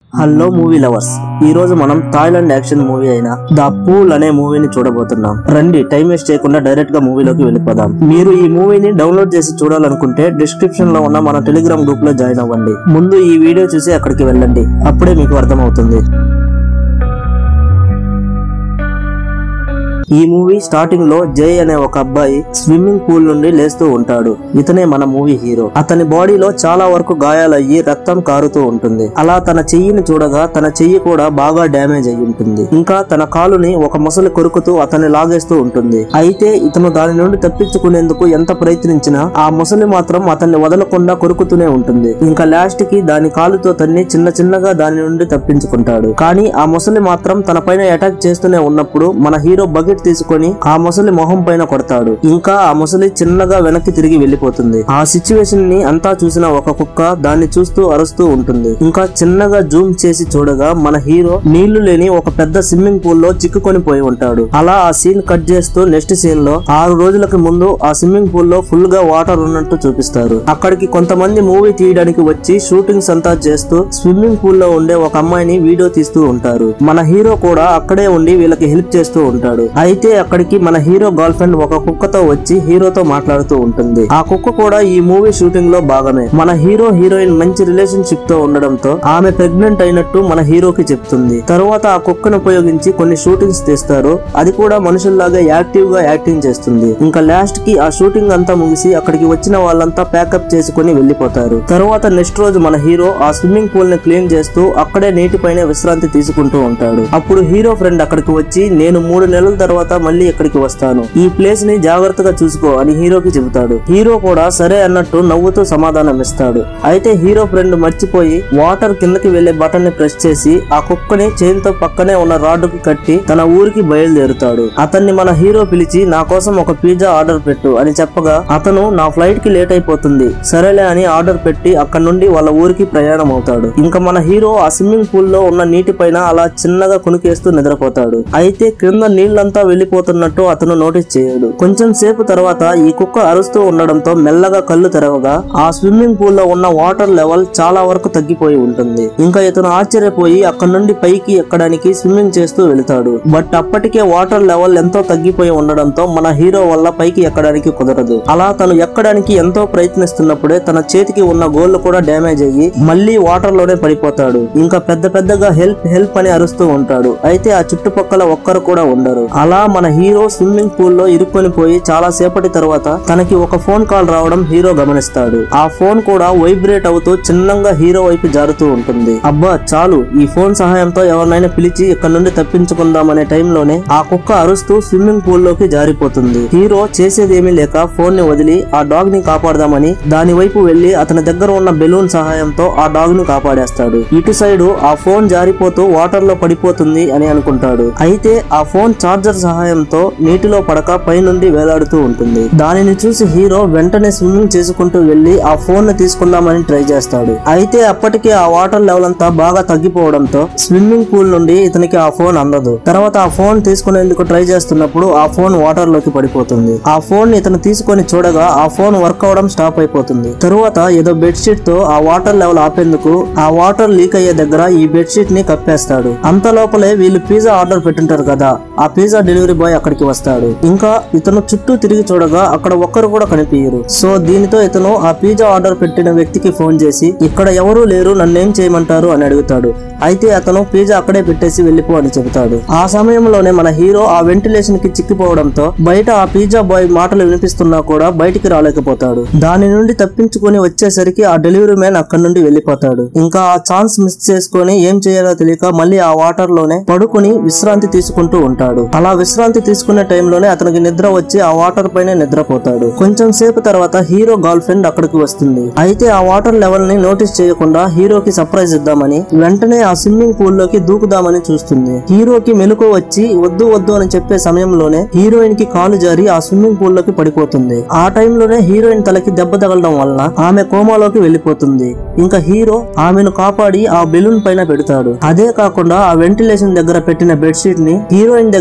hello movie lovers ఈ రోజు మనం థాయిలాండ్ యాక్షన్ మూవీ అయిన ద పూల్ అనే మూవీని చూడబోతున్నాం రండి టైం వేస్ట్ చేయకుండా డైరెక్ట్ గా మూవీలోకి వెళ్ళిపోదాం మీరు ఈ మూవీని డౌన్లోడ్ చేసి చూడాలనుకుంటే డిస్క్రిప్షన్ లో ఉన్న మన టెలిగ్రామ్ గ్రూప్ లో జాయిన్ అవ్వండి ముందు ఈ వీడియో చూసి అక్కడికి వెళ్ళండి అప్పుడే మీకు అర్థమవుతుంది ఈ మూవీ స్టార్టింగ్ లో జై అనే ఒక అబ్బాయి స్విమ్మింగ్ పూల్ నుండి లేస్తూ ఉంటాడు ఇతనే మన మూవీ హీరో అతని బాడీలో చాలా వరకు గాయాలయ్యి రక్తం కారుతూ ఉంటుంది అలా తన చెయ్యిని చూడగా తన చెయ్యి కూడా బాగా డ్యామేజ్ అయి ఉంటుంది ఇంకా తన కాలుని ఒక ముసలి కొరుకుతూ అతన్ని లాగేస్తూ ఉంటుంది అయితే ఇతను దాని నుండి తప్పించుకునేందుకు ఎంత ప్రయత్నించినా ఆ ముసలి మాత్రం అతన్ని వదలకుండా కొరుకుతూనే ఉంటుంది ఇంకా లాస్ట్ కి దాని కాలుతో తన్ని చిన్న చిన్నగా దాని నుండి తప్పించుకుంటాడు కానీ ఆ ముసలి మాత్రం తన పైన అటాక్ చేస్తూనే ఉన్నప్పుడు మన హీరో బకెట్ తీసుకొని ఆ ముసలి మొహం పైన కొడతాడు ఇంకా ఆ ముసలి చిన్నగా వెనక్కి తిరిగి వెళ్లిపోతుంది ఆ సిచ్యువేషన్ ని అంతా చూసిన ఒక కుక్క దాన్ని చూస్తూ అరుస్తూ ఉంటుంది ఇంకా చిన్నగా జూమ్ చేసి చూడగా మన హీరో నీళ్లు లేని ఒక పెద్ద స్విమ్మింగ్ పూల్ లో చిక్కుకొని పోయి ఉంటాడు అలా ఆ సీన్ కట్ చేస్తూ నెక్స్ట్ సీన్ లో ఆరు రోజులకి ముందు ఆ స్విమ్మింగ్ పూల్ లో ఫుల్ గా వాటర్ ఉన్నట్టు చూపిస్తారు అక్కడికి కొంతమంది మూవీ తీయడానికి వచ్చి షూటింగ్స్ అంతా చేస్తూ స్విమ్మింగ్ పూల్ లో ఉండే ఒక అమ్మాయిని వీడియో తీస్తూ ఉంటారు మన హీరో కూడా అక్కడే ఉండి వీళ్ళకి హెల్ప్ చేస్తూ ఉంటాడు అయితే అక్కడికి మన హీరో గర్ల్ ఫ్రెండ్ ఒక కుక్కతో వచ్చి హీరోతో మాట్లాడుతూ ఉంటుంది ఆ కుక్క కూడా ఈ మూవీ షూటింగ్ లో భాగమే మన హీరో హీరోయిన్ మంచి రిలేషన్షిప్ తో ఉండడంతో ఆమె ప్రెగ్నెంట్ అయినట్టు మన హీరోకి చెప్తుంది తరువాత ఆ కుక్కను ఉపయోగించి కొన్ని షూటింగ్స్ తీస్తారు అది కూడా మనుషుల్లాగా యాక్టివ్ గా యాక్టింగ్ చేస్తుంది ఇంకా లాస్ట్ కి ఆ షూటింగ్ అంతా ముగిసి అక్కడికి వచ్చిన వాళ్ళంతా ప్యాకప్ చేసుకుని వెళ్లిపోతారు తరువాత నెక్స్ట్ రోజు మన హీరో ఆ స్విమ్మింగ్ పూల్ ని క్లీన్ చేస్తూ అక్కడే నీటిపైనే విశ్రాంతి తీసుకుంటూ ఉంటాడు అప్పుడు హీరో ఫ్రెండ్ అక్కడికి వచ్చి నేను మూడు నెలల తర్వాత మళ్ళీ ఇక్కడికి వస్తాను ఈ ప్లేస్ ని జాగ్రత్తగా చూసుకో అని హీరోకి చెబుతాడు హీరో కూడా సరే అన్నట్టు నవ్వుతూ సమాధానం ఇస్తాడు అయితే హీరో ఫ్రెండ్ మర్చిపోయి వాటర్ కిందకి వెళ్లే బటన్ ని ప్రెస్ చేసి ఆ కుక్కని చైన్ తో పక్కనే ఉన్న రాడ్డుకి కట్టి తన ఊరికి బయలుదేరుతాడు అతన్ని మన హీరో పిలిచి నా కోసం ఒక పిజ్జా ఆర్డర్ పెట్టు అని చెప్పగా అతను నా ఫ్లైట్ కి లేట్ అయిపోతుంది సరేలే అని ఆర్డర్ పెట్టి అక్కడ నుండి వాళ్ళ ఊరికి ప్రయాణం అవుతాడు ఇంకా మన హీరో ఆ స్విమ్మింగ్ పూల్ లో ఉన్న నీటి పైన అలా చిన్నగా కునికేస్తూ నిద్రపోతాడు అయితే క్రింద నీళ్లంతా వెళ్లిపోతున్నట్టు అతను నోటీస్ చేయడు కొంచెం సేపు తర్వాత ఈ కుక్క అరుస్తూ ఉండడంతో మెల్లగా కళ్ళు తెరవగా ఆ స్విమ్మింగ్ పూల్ లో ఉన్న వాటర్ లెవెల్ చాలా వరకు తగ్గిపోయి ఉంటుంది ఇంకా ఇతను ఆశ్చర్యపోయి అక్కడ నుండి పైకి ఎక్కడానికి స్విమ్మింగ్ చేస్తూ వెళతాడు బట్ అప్పటికే వాటర్ లెవెల్ ఎంతో తగ్గిపోయి ఉండడంతో మన హీరో వల్ల పైకి ఎక్కడానికి కుదరదు అలా తను ఎక్కడానికి ఎంతో ప్రయత్నిస్తున్నప్పుడే తన చేతికి ఉన్న గోళ్లు కూడా డ్యామేజ్ అయ్యి మళ్ళీ వాటర్ లోనే పడిపోతాడు ఇంకా పెద్ద పెద్దగా హెల్ప్ హెల్ప్ అని అరుస్తూ ఉంటాడు అయితే ఆ చుట్టుపక్కల ఒక్కరు కూడా ఉండరు అలా మన హీరో స్విమ్మింగ్ పూల్ లో ఇరుక్కొని పోయి చాలా సేపటి తర్వాత తనకి ఒక ఫోన్ కాల్ రావడం హీరో గమనిస్తాడు ఆ ఫోన్ కూడా వైబ్రేట్ అవుతూ చిన్నంగా హీరో వైపు జారుతూ ఉంటుంది అబ్బా చాలు ఈ ఫోన్ సహాయంతో ఎవరినైనా పిలిచి ఇక్కడ నుండి తప్పించుకుందామనే టైంలోనే ఆ కుక్క అరుస్తూ స్విమ్మింగ్ పూల్ లోకి జారిపోతుంది హీరో చేసేదేమీ లేక ఫోన్ ని వదిలి ఆ డాగ్ ని కాపాడదామని దాని వైపు వెళ్లి అతని దగ్గర ఉన్న బెలూన్ సహాయంతో ఆ డాగ్ ను కాపాడేస్తాడు ఇటు సైడు ఆ ఫోన్ జారిపోతూ వాటర్ లో పడిపోతుంది అని అనుకుంటాడు అయితే ఆ ఫోన్ చార్జర్ సహాయంతో నీటిలో పడక పైనుండి వేలాడుతూ ఉంటుంది దానిని చూసి హీరో వెంటనే స్విమ్మింగ్ చేసుకుంటూ వెళ్లి ఆ ఫోన్ ని తీసుకుందామని ట్రై చేస్తాడు అయితే అప్పటికే ఆ వాటర్ లెవెల్ అంతా బాగా తగ్గిపోవడంతో స్విమ్మింగ్ పూల్ నుండి ఇతనికి ఆ ఫోన్ అందదు తర్వాత ఆ ఫోన్ తీసుకునేందుకు ట్రై చేస్తున్నప్పుడు ఆ ఫోన్ వాటర్ లోకి పడిపోతుంది ఆ ఫోన్ ని ఇతను తీసుకొని చూడగా ఆ ఫోన్ వర్క్ అవడం స్టాప్ అయిపోతుంది తరువాత ఏదో బెడ్షీట్ తో ఆ వాటర్ లెవెల్ ఆపేందుకు ఆ వాటర్ లీక్ అయ్యే దగ్గర ఈ బెడ్షీట్ ని కప్పేస్తాడు అంత లోపలే వీళ్ళు పిజ్జా ఆర్డర్ పెట్టింటారు కదా ఆ పిజ్జా డెలివరీ బాయ్ అక్కడికి వస్తాడు ఇంకా ఇతను చుట్టూ తిరిగి చూడగా అక్కడ ఒక్కరు కూడా కనిపించరు సో దీనితో ఇతను ఆ పిజ్జా ఆర్డర్ పెట్టిన వ్యక్తికి ఫోన్ చేసి ఇక్కడ ఎవరూ లేరు నన్నేం చేయమంటారు అని అడుగుతాడు అయితే అతను పిజ్జా అక్కడే పెట్టేసి వెళ్ళిపో అని చెబుతాడు ఆ సమయంలోనే మన హీరో ఆ వెంటిలేషన్ కి చిక్కిపోవడంతో బయట ఆ పిజ్జా బాయ్ మాటలు వినిపిస్తున్నా కూడా బయటికి రాలేకపోతాడు దాని నుండి తప్పించుకొని వచ్చేసరికి ఆ డెలివరీ మ్యాన్ అక్కడి నుండి వెళ్ళిపోతాడు ఇంకా ఆ ఛాన్స్ మిస్ చేసుకొని ఏం చేయాలో తెలియక మళ్ళీ ఆ వాటర్ లోనే పడుకుని విశ్రాంతి తీసుకుంటూ ఉంటాడు అలా విశ్రాంతి తీసుకునే టైంలోనే అతనికి నిద్ర వచ్చి ఆ వాటర్ పైన నిద్రపోతాడు కొంచెం సేపు తర్వాత హీరో గర్ల్ ఫ్రెండ్ అక్కడికి వస్తుంది అయితే ఆ వాటర్ లెవెల్ ని నోటీస్ చేయకుండా హీరోకి సర్ప్రైజ్ ఇద్దామని వెంటనే ఆ స్విమ్మింగ్ పూల్ లోకి దూకుదామని చూస్తుంది హీరోకి మెలకు వచ్చి వద్దు వద్దు అని చెప్పే సమయంలోనే హీరోయిన్ కి కాలు జారి ఆ స్విమ్మింగ్ పూల్ లోకి పడిపోతుంది ఆ టైంలోనే హీరోయిన్ తలకి దెబ్బ తగలడం వలన ఆమె కోమాలోకి వెళ్లిపోతుంది ఇంకా హీరో ఆమెను కాపాడి ఆ బెలూన్ పైన పెడతాడు అదే కాకుండా ఆ వెంటిలేషన్ దగ్గర పెట్టిన బెడ్షీట్ ని హీరోయిన్ దగ్గర తెచ్చి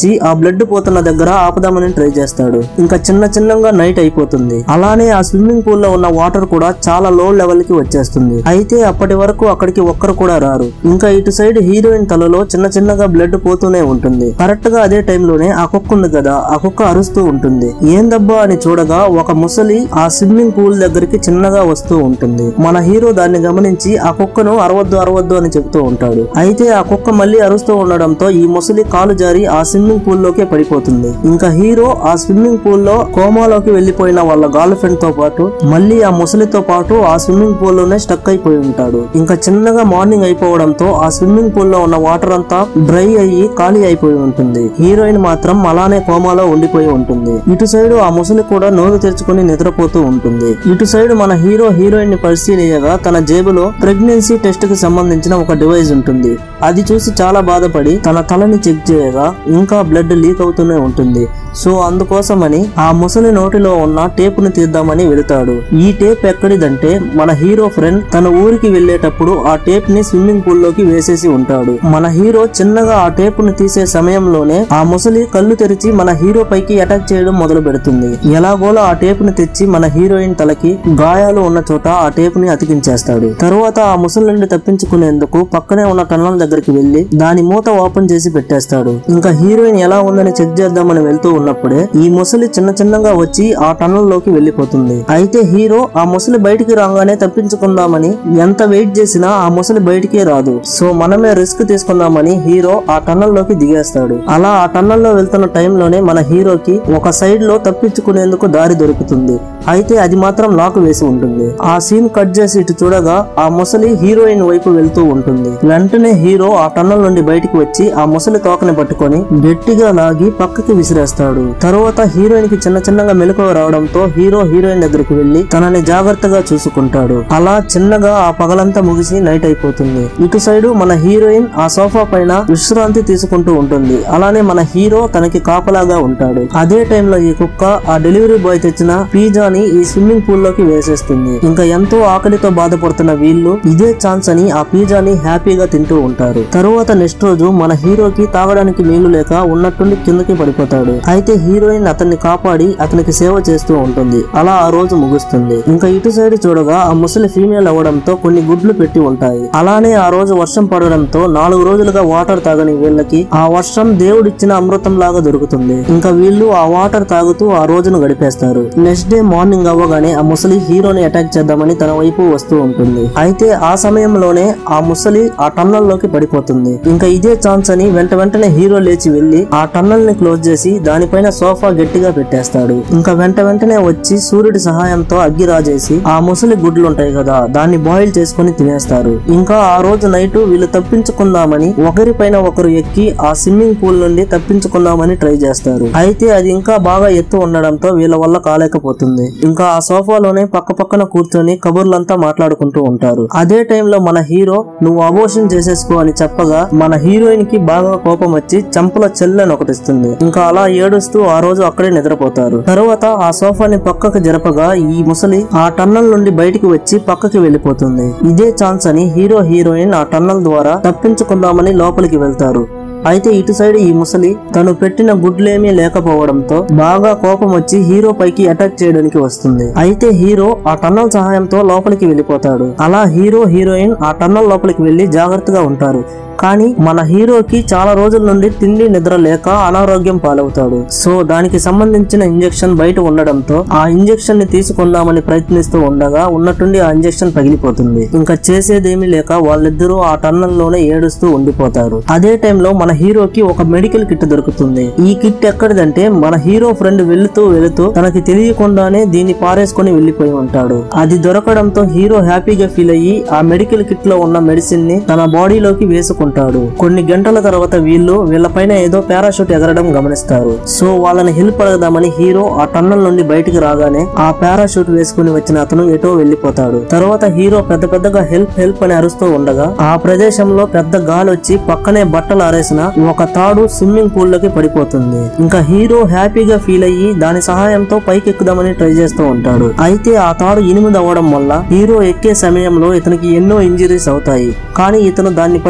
వచ్చి ఆ బ్లడ్ పోతున్న దగ్గర ఆపుదామని ట్రై చేస్తాడు ఇంకా చిన్న చిన్నగా నైట్ అయిపోతుంది అలానే ఆ స్విమ్మింగ్ పూల్ లో ఉన్న వాటర్ కూడా చాలా లో లెవెల్ కి వచ్చేస్తుంది అయితే అప్పటి వరకు అక్కడికి ఒక్కరు కూడా రారు ఇంకా ఇటు సైడ్ హీరోయిన్ తలలో చిన్న చిన్నగా బ్లడ్ పోతూనే ఉంటుంది కరెక్ట్ గా అదే టైంలోనే ఆ కుక్క ఉంది కదా ఆ కుక్క అరుస్తూ ఉంటుంది ఏందబ్బా అని చూడగా ఒక ముసలి ఆ స్విమ్మింగ్ పూల్ దగ్గరికి చిన్నగా వస్తూ ఉంటుంది మన హీరో దాన్ని గమనించి ఆ కుక్కను అరవద్దు అరవద్దు అని చెప్తూ ఉంటాడు అయితే ఆ కుక్క మళ్ళీ అరుస్తూ ఉండడంతో ఈ ముసలి కాలు జారి ఆ స్విమ్మింగ్ పూల్ లోకే పడిపోతుంది ఇంకా హీరో ఆ స్విమ్మింగ్ పూల్ లో కోమాలోకి వెళ్లిపోయిన వాళ్ళ గర్ల్ ఫ్రెండ్ తో పాటు మళ్ళీ ఆ ముసలితో పాటు ఆ స్విమ్మింగ్ పూల్ లోనే స్టక్ అయిపోయి ఉంటాడు ఇంకా చిన్నగా మార్నింగ్ అయిపోవడంతో ఆ స్విమ్మింగ్ పూల్ లో ఉన్న వాటర్ అంతా డ్రై అయ్యి ఖాళీ అయిపోయి ఉంటుంది హీరోయిన్ మాత్రం అలానే కోమాలో ఉండిపోయి ఉంటుంది ఇటు సైడ్ ఆ ముసలి కూడా నోరు తెరుచుకుని నిద్రపోతూ ఉంటుంది ఇటు సైడ్ మన హీరో హీరోయిన్ ని పరిశీలించగా తన జేబులో ప్రెగ్నెన్సీ టెస్ట్ కి సంబంధించిన ఒక డివైస్ ఉంటుంది అది చూసి చాలా బాధపడి తన తలని చెక్ చేయగా ఇంకా బ్లడ్ లీక్ అవుతూనే ఉంటుంది సో అందుకోసమని ఆ ముసలి నోటిలో ఉన్న టేపును తీద్దామని వెళతాడు ఈ టేప్ ఎక్కడిదంటే మన హీరో ఫ్రెండ్ తన ఊరికి వెళ్ళేటప్పుడు ఆ టేప్ ని స్విమ్మింగ్ పూల్ లోకి వేసేసి ఉంటాడు మన హీరో చిన్నగా ఆ టేపును తీసే సమయంలోనే ఆ ముసలి కళ్ళు తెరిచి మన హీరో పైకి అటాక్ చేయడం మొదలు పెడుతుంది ఎలాగోలా ఆ టేపును తెచ్చి మన హీరోయిన్ తలకి గాయాలు ఉన్న చోట ఆ టేపుని అతికించేస్తాడు తరువాత ఆ ముసలి నుండి తప్పించుకునేందుకు పక్కనే ఉన్న టన్నల్ దగ్గరికి వెళ్లి దాని మూత ఓపెన్ చేసి పెట్టేస్తాడు ఇంకా హీరోయిన్ ఎలా ఉందని చెక్ చేద్దామని వెళ్తూ ఉన్నప్పుడే ఈ ముసలి చిన్న చిన్నగా వచ్చి ఆ టన్నల్ లోకి వెళ్లిపోతుంది అయితే హీరో ఆ ముసలి బయటికి రాగానే తప్పించుకుందామని ఎంత వెయిట్ చేసినా ఆ ముసలి బయటికే రాదు సో మనమే రిస్క్ తీసుకుందామని హీరో ఆ టన్నల్ లోకి దిగేస్తాడు అలా ఆ టన్నల్ లో వెళ్తున్న టైంలోనే మన హీరోకి ఒక సైడ్ లో తప్పించుకునేందుకు దారి దొరుకుతుంది అయితే అది మాత్రం లాక్ వేసి ఉంటుంది ఆ సీన్ కట్ చేసి ఇటు చూడగా ఆ ముసలి హీరోయిన్ వైపు వెళ్తూ ఉంటుంది వెంటనే హీరో ఆ టన్నల్ నుండి బయటికి వచ్చి ఆ ముసలి తోకని పట్టుకొని గట్టిగా లాగి పక్కకి విసిరేస్తాడు తరువాత హీరోయిన్ కి చిన్న చిన్నగా మెలకువ రావడంతో హీరో హీరోయిన్ దగ్గరికి వెళ్లి తనని జాగ్రత్తగా చూసుకుంటాడు అలా చిన్నగా ఆ పగలంతా ముగిసి నైట్ అయిపోతుంది ఇటు సైడు మన హీరోయిన్ ఆ సోఫా పైన విశ్రాంతి తీసుకుంటూ ఉంటుంది అలానే మన హీరో తనకి కాపలాగా ఉంటాడు అదే టైంలో ఈ కుక్క ఆ డెలివరీ బాయ్ తెచ్చిన పిజ్జాని ఈ స్విమ్మింగ్ పూల్ లోకి వేసేస్తుంది ఇంకా ఎంతో ఆకలితో బాధపడుతున్న వీళ్ళు ఇదే ఛాన్స్ అని ఆ పిజ్జాని హ్యాపీగా తింటూ ఉంటారు తరువాత నెక్స్ట్ రోజు మన హీరోకి తాగడానికి నీళ్లు లేక ఉన్నట్టుండి కిందకి పడిపోతాడు అయితే హీరోయిన్ అతన్ని కాపాడి అతనికి సేవ చేస్తూ ఉంటుంది అలా ఆ రోజు ముగుస్తుంది ఇంకా ఇటు సైడ్ చూడగా ఆ ముసలి ఫీమేల్ అవ్వడంతో కొన్ని గుడ్లు పెట్టి ఉంటాయి అలానే ఆ రోజు వర్షం పడడంతో నాలుగు రోజులుగా వాటర్ తాగని వీళ్ళకి ఆ వర్షం దేవుడిచ్చిన అమృతం లాగా దొరుకుతుంది ఇంకా వీళ్ళు ఆ వాటర్ తాగుతూ ఆ రోజును గడిపేస్తారు నెక్స్ట్ డే మార్నింగ్ అవ్వగానే ఆ ముసలి హీరోని అటాక్ చేద్దామని తన వైపు వస్తూ ఉంటుంది అయితే ఆ సమయంలోనే ఆ ముసలి ఆ టన్నల్ లోకి పడిపోతుంది ఇంకా ఇదే ఛాన్స్ అని వెంట వెంటనే హీరో లేచి వెళ్లి ఆ టన్నల్ ని క్లోజ్ చేసి దానిపైన సోఫా గట్టిగా పెట్టేస్తాడు ఇంకా వెంట వెంటనే వచ్చి సూర్యుడి సహాయంతో అగ్గి రాజేసి ఆ ముసలి గుడ్లు ఉంటాయి కదా దాన్ని బాయిల్ చేసుకుని తినేస్తారు ఇంకా ఆ రోజు నైట్ వీళ్ళు తప్పించుకుందామని ఒకరిపైన ఒకరు ఎక్కి ఆ స్విమ్మింగ్ పూల్ నుండి తప్పించుకుందామని ట్రై చేస్తారు అయితే అది ఇంకా బాగా ఎత్తు ఉండడంతో వీళ్ళ వల్ల కాలేకపోతుంది ఇంకా ఆ సోఫాలోనే పక్క పక్కన కూర్చొని కబుర్లంతా మాట్లాడుకుంటూ ఉంటారు అదే టైంలో మన హీరో నువ్వు అబోషన్ చేసేసుకో అని చెప్పగా మన హీరోయిన్ కి బాగా కోపం వచ్చి చంపల చెల్లెని ఒకటిస్తుంది ఇంకా అలా ఏడుస్తూ ఆ రోజు అక్కడే నిద్రపోతారు తరువాత ఆ సోఫాని పక్కకు జరపగా ఈ ముసలి ఆ టన్నల్ నుండి బయటికి వచ్చి పక్కకి వెళ్లిపోతుంది ఇదే ఛాన్స్ అని హీరో హీరోయిన్ ఆ టన్నల్ ద్వారా తప్పించుకుందామని లోపలికి వెళ్తారు అయితే ఇటు సైడ్ ఈ ముసలి తను పెట్టిన గుడ్లేమీ లేకపోవడంతో బాగా కోపం వచ్చి హీరో పైకి అటాక్ చేయడానికి వస్తుంది అయితే హీరో ఆ టన్నల్ సహాయంతో లోపలికి వెళ్ళిపోతాడు అలా హీరో హీరోయిన్ ఆ టన్నల్ లోపలికి వెళ్లి జాగ్రత్తగా ఉంటారు కానీ మన హీరోకి చాలా రోజుల నుండి తిండి నిద్ర లేక అనారోగ్యం పాలవుతాడు సో దానికి సంబంధించిన ఇంజెక్షన్ బయట ఉండడంతో ఆ ఇంజెక్షన్ ని తీసుకుందామని ప్రయత్నిస్తూ ఉండగా ఉన్నట్టుండి ఆ ఇంజెక్షన్ పగిలిపోతుంది ఇంకా చేసేదేమీ లేక వాళ్ళిద్దరూ ఆ టన్నల్ లోనే ఏడుస్తూ ఉండిపోతారు అదే టైంలో మన హీరోకి ఒక మెడికల్ కిట్ దొరుకుతుంది ఈ కిట్ ఎక్కడిదంటే మన హీరో ఫ్రెండ్ వెళుతూ వెళుతూ తనకి తెలియకుండానే దీన్ని పారేసుకొని వెళ్లిపోయి ఉంటాడు అది దొరకడంతో హీరో హ్యాపీగా ఫీల్ అయ్యి ఆ మెడికల్ కిట్ లో ఉన్న మెడిసిన్ ని తన బాడీలోకి వేసుకుంటాడు కొన్ని గంటల తర్వాత వీళ్ళు వీళ్ళపైన ఏదో పారాషూట్ ఎగరడం గమనిస్తారు సో వాళ్ళని హెల్ప్ అడగదామని హీరో ఆ టన్నల్ నుండి బయటికి రాగానే ఆ పారాషూట్ వేసుకుని వచ్చిన అతను ఎటో వెళ్లిపోతాడు తర్వాత హీరో పెద్ద పెద్దగా హెల్ప్ హెల్ప్ అని అరుస్తూ ఉండగా ఆ ప్రదేశంలో పెద్ద గాలి వచ్చి పక్కనే బట్టలు ఆరేసిన ఒక తాడు స్విమ్మింగ్ పూల్ లోకి పడిపోతుంది ఇంకా హీరో హ్యాపీగా ఫీల్ అయ్యి దాని సహాయంతో పైకి ఎక్కుదామని ట్రై చేస్తూ ఉంటాడు అయితే ఆ తాడు ఇనిమిది అవ్వడం వల్ల హీరో ఎక్కే సమయంలో ఇతనికి ఎన్నో ఇంజరీస్ అవుతాయి కానీ ఇతను దాన్ని పట్టించుకోకుండా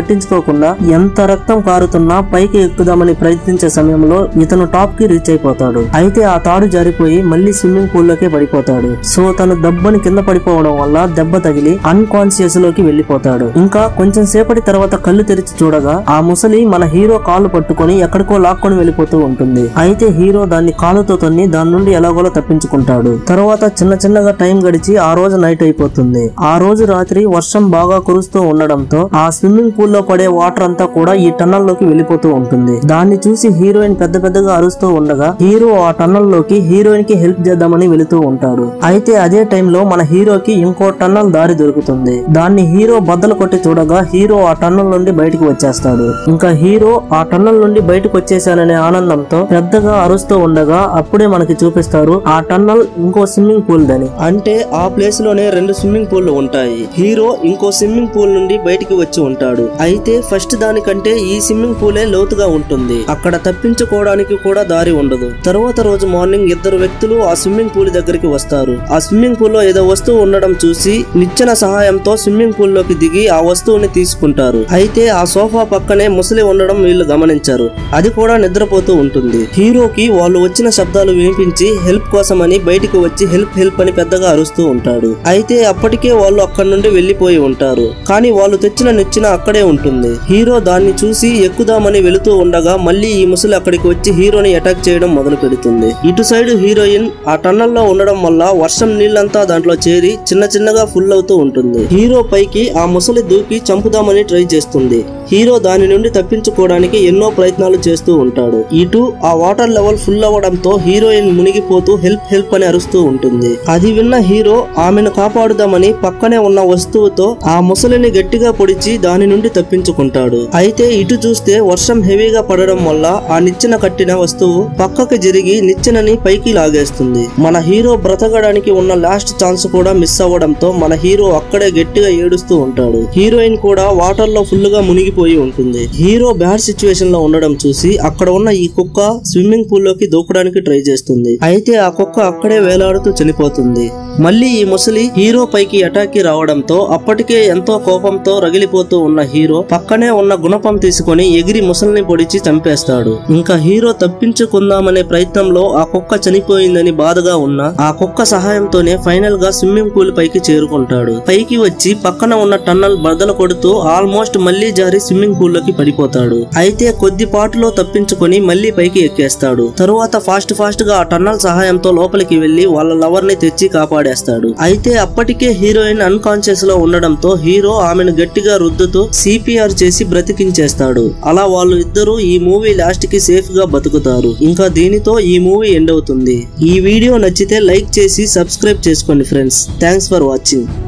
పట్టించుకోకుండా ఎంత రక్తం కారుతున్నా పైకి ఎక్కుదామని ప్రయత్నించే సమయంలో ఇతను టాప్ కి రీచ్ అయిపోతాడు అయితే ఆ తాడు జారిపోయి మళ్ళీ స్విమ్మింగ్ పూల్ లోకే పడిపోతాడు సో తను దెబ్బని కింద పడిపోవడం వల్ల దెబ్బ తగిలి అన్కాన్షియస్ లోకి వెళ్లిపోతాడు ఇంకా కొంచెం సేపటి తర్వాత కళ్ళు తెరిచి చూడగా ఆ ముసలి మన హీరో కాళ్ళు పట్టుకొని ఎక్కడికో లాక్కొని వెళ్ళిపోతూ ఉంటుంది అయితే హీరో దాన్ని కాలుతో తన్ని దాని నుండి ఎలాగోలా తప్పించుకుంటాడు తర్వాత చిన్న చిన్నగా టైం గడిచి ఆ రోజు నైట్ అయిపోతుంది ఆ రోజు రాత్రి వర్షం బాగా కురుస్తూ ఉండడంతో ఆ స్విమ్మింగ్ పూల్ లో పడే వాటర్ అంతా కూడా ఈ టన్నల్ లోకి వెళ్ళిపోతూ ఉంటుంది దాన్ని చూసి హీరోయిన్ పెద్ద పెద్దగా అరుస్తూ ఉండగా హీరో ఆ టన్నల్ లోకి హీరోయిన్ కి హెల్ప్ చేద్దామని వెళుతూ ఉంటాడు అయితే అదే టైంలో మన హీరోకి ఇంకో టన్నల్ దారి దొరుకుతుంది దాన్ని హీరో బద్దలు కొట్టి చూడగా హీరో ఆ టన్నల్ నుండి బయటకు వచ్చేస్తాడు ఇంకా హీరో ఆ టన్నల్ నుండి బయటకు వచ్చేసాననే ఆనందంతో పెద్దగా అరుస్తూ ఉండగా అప్పుడే మనకి చూపిస్తారు ఆ టన్నల్ ఇంకో స్విమ్మింగ్ పూల్ దని అంటే ఆ ప్లేస్ లోనే రెండు స్విమ్మింగ్ పూల్ ఉంటాయి హీరో ఇంకో స్విమ్మింగ్ పూల్ నుండి బయటికి వచ్చి ఉంటాడు అయితే ఫస్ట్ దానికంటే ఈ స్విమ్మింగ్ పూలే లోతుగా ఉంటుంది అక్కడ తప్పించుకోవడానికి కూడా దారి ఉండదు తరువాత రోజు మార్నింగ్ ఇద్దరు వ్యక్తులు ఆ స్విమ్మింగ్ పూల్ దగ్గరికి వస్తారు ఆ స్విమ్మింగ్ పూల్ లో ఏదో వస్తువు ఉండడం చూసి నిచ్చెన సహాయంతో స్విమ్మింగ్ పూల్ లోకి దిగి ఆ వస్తువుని తీసుకుంటారు అయితే ఆ సోఫా పక్కనే ముసలి ఉండడం వీళ్ళు గమనించారు అది కూడా నిద్రపోతూ ఉంటుంది హీరోకి వాళ్ళు వచ్చిన శబ్దాలు వినిపించి హెల్ప్ కోసమని బయటికి వచ్చి హెల్ప్ హెల్ప్ అని పెద్దగా అరుస్తూ ఉంటాడు అయితే అప్పటికే వాళ్ళు అక్కడి నుండి వెళ్లిపోయి ఉంటారు కానీ వాళ్ళు తెచ్చిన నిచ్చెన అక్కడే ఉంటుంది హీరో దాన్ని చూసి ఎక్కుదామని వెళుతూ ఉండగా మళ్ళీ ఈ ముసలి అక్కడికి వచ్చి హీరోని అటాక్ చేయడం మొదలు పెడుతుంది ఇటు సైడ్ హీరోయిన్ ఆ టన్నల్లో ఉండడం వల్ల వర్షం నీళ్ళంతా దాంట్లో చేరి చిన్న చిన్నగా ఫుల్ అవుతూ ఉంటుంది హీరో పైకి ఆ ముసలి దూకి చంపుదామని ట్రై చేస్తుంది హీరో దాని నుండి తప్పించుకోవడానికి ఎన్నో ప్రయత్నాలు చేస్తూ ఉంటాడు ఇటు ఆ వాటర్ లెవెల్ ఫుల్ అవ్వడంతో హీరోయిన్ మునిగిపోతూ హెల్ప్ హెల్ప్ అని అరుస్తూ ఉంటుంది అది విన్న హీరో ఆమెను కాపాడుదామని పక్కనే ఉన్న వస్తువుతో ఆ ముసలిని గట్టిగా పొడిచి దాని నుండి తప్పించుకుంటాడు అయితే ఇటు చూస్తే వర్షం హెవీగా పడడం వల్ల ఆ నిచ్చెన కట్టిన వస్తువు పక్కకి జరిగి నిచ్చెనని పైకి లాగేస్తుంది మన హీరో బ్రతకడానికి ఉన్న లాస్ట్ ఛాన్స్ కూడా మిస్ అవ్వడంతో మన హీరో అక్కడే గట్టిగా ఏడుస్తూ ఉంటాడు హీరోయిన్ కూడా వాటర్ లో ఫుల్ గా మునిగిపోయి ఉంటుంది హీరో బ్యాడ్ సిచ్యువేషన్ లో ఉండడం చూసి అక్కడ ఉన్న ఈ కుక్క స్విమ్మింగ్ పూల్ లోకి దూకడానికి ట్రై చేస్తుంది అయితే ఆ కుక్క అక్కడే వేలాడుతూ చనిపోతుంది మళ్ళీ ఈ ముసలి హీరో పైకి అటాక్ కి రావడంతో అప్పటికే ఎంతో కోపంతో రగిలిపోతూ ఉన్న హీరో పక్కనే ఉన్న గుణపం తీసుకొని ఎగిరి ముసలిని పొడిచి చంపేస్తాడు ఇంకా హీరో తప్పించుకుందామనే ప్రయత్నంలో ఆ కుక్క చనిపోయిందని బాధగా ఉన్న ఆ కుక్క సహాయంతోనే ఫైనల్ గా స్విమ్మింగ్ పూల్ పైకి చేరుకుంటాడు పైకి వచ్చి పక్కన ఉన్న టన్నల్ బద్దలు కొడుతూ ఆల్మోస్ట్ మళ్ళీ జారి స్విమ్మింగ్ పూల్ లోకి పడిపోతాడు అయితే కొద్దిపాటులో తప్పించుకొని మళ్ళీ పైకి ఎక్కేస్తాడు తరువాత ఫాస్ట్ ఫాస్ట్ గా ఆ టన్నల్ సహాయంతో లోపలికి వెళ్లి వాళ్ళ లవర్ ని తెచ్చి కాపాడేస్తాడు అయితే అప్పటికే హీరోయిన్ అన్కాన్షియస్ లో ఉండడంతో హీరో ఆమెను గట్టిగా రుద్దుతూ సిపిఆర్ చేసి బ్రతికించేస్తాడు అలా వాళ్ళు ఇద్దరు ఈ మూవీ లాస్ట్ కి సేఫ్ గా బతుకుతారు ఇంకా దీనితో ఈ మూవీ ఎండ్ అవుతుంది ఈ వీడియో నచ్చితే లైక్ చేసి సబ్స్క్రైబ్ చేసుకోండి ఫ్రెండ్స్ థ్యాంక్స్ ఫర్ వాచింగ్